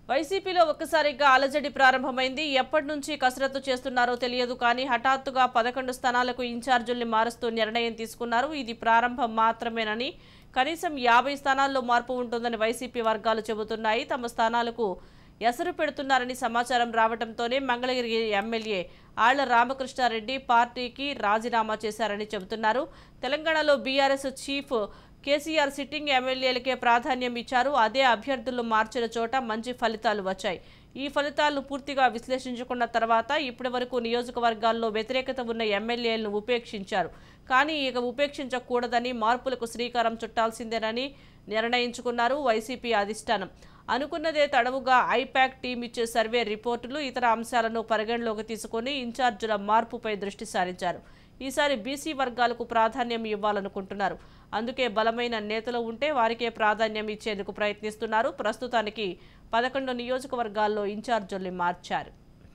వైసీపీలో ఒక్కసారిగా అలజడి ప్రారంభమైంది ఎప్పటి నుంచి కసరత్తు చేస్తున్నారో తెలియదు కానీ హఠాత్తుగా పదకొండు స్థానాలకు ఇన్ఛార్జీల్ని మారుస్తూ నిర్ణయం తీసుకున్నారు ఇది ప్రారంభం మాత్రమేనని కనీసం యాభై స్థానాల్లో మార్పు ఉంటుందని వైసీపీ వర్గాలు చెబుతున్నాయి తమ స్థానాలకు ఎసరు పెడుతున్నారని సమాచారం రావడంతోనే మంగళగిరి ఎమ్మెల్యే ఆళ్ల రామకృష్ణారెడ్డి పార్టీకి రాజీనామా చేశారని చెబుతున్నారు తెలంగాణలో బీఆర్ఎస్ చీఫ్ కేసీఆర్ సిట్టింగ్ ఎమ్మెల్యేలకే ప్రాధాన్యం ఇచ్చారు అదే అభ్యర్థులు మార్చిన చోట మంచి ఫలితాలు వచ్చాయి ఈ ఫలితాలను పూర్తిగా విశ్లేషించుకున్న తర్వాత ఇప్పటి వరకు నియోజకవర్గాల్లో వ్యతిరేకత ఉన్న ఎమ్మెల్యేలను ఉపేక్షించారు కానీ ఇక ఉపేక్షించకూడదని మార్పులకు శ్రీకారం చుట్టాల్సిందేనని నిర్ణయించుకున్నారు వైసీపీ అధిష్టానం అనుకున్నదే తడవుగా ఐపాక్ టీం ఇచ్చే సర్వే రిపోర్టులు ఇతర అంశాలను పరిగణలోకి తీసుకుని ఇన్ఛార్జీల మార్పుపై దృష్టి సారించారు ఈసారి బీసీ వర్గాలకు ప్రాధాన్యం ఇవ్వాలనుకుంటున్నారు అందుకే బలమైన నేతలు ఉంటే వారికే ప్రాధాన్యం ఇచ్చేందుకు ప్రయత్నిస్తున్నారు ప్రస్తుతానికి పదకొండు నియోజకవర్గాల్లో ఇన్ఛార్జీల్ని మార్చారు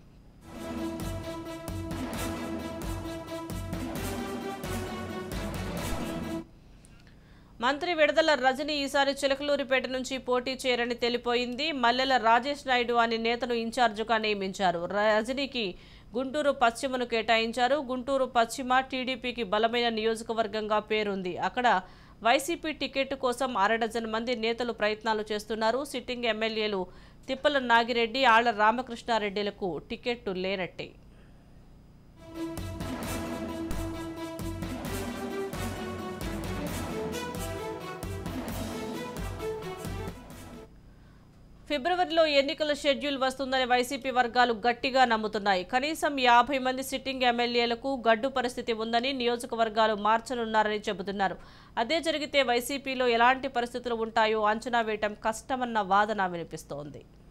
మంత్రి విడదల రజని ఈసారి చిలకలూరిపేట నుంచి పోటీ చేయరని తెలిపోయింది మల్లెల రాజేష్ నాయుడు అనే నేతను ఇన్ఛార్జిగా నియమించారు రజనీకి గుంటూరు పశ్చిమను కేటాయించారు గుంటూరు పశ్చిమ టీడీపీకి బలమైన నియోజకవర్గంగా పేరుంది అక్కడ వైసీపీ టికెట్ కోసం అరడజన్ మంది నేతలు ప్రయత్నాలు చేస్తున్నారు సిట్టింగ్ ఎమ్మెల్యేలు తిప్పల నాగిరెడ్డి ఆళ్ల రామకృష్ణారెడ్డిలకు టికెట్టు లేనట్టే ఫిబ్రవరిలో ఎన్నికల షెడ్యూల్ వస్తుందని వైసీపీ వర్గాలు గట్టిగా నమ్ముతున్నాయి కనీసం యాభై మంది సిట్టింగ్ ఎమ్మెల్యేలకు గడ్డు పరిస్థితి ఉందని నియోజకవర్గాలు మార్చనున్నారని చెబుతున్నారు అదే జరిగితే వైసీపీలో ఎలాంటి పరిస్థితులు ఉంటాయో అంచనా వేయటం కష్టమన్న వాదన వినిపిస్తోంది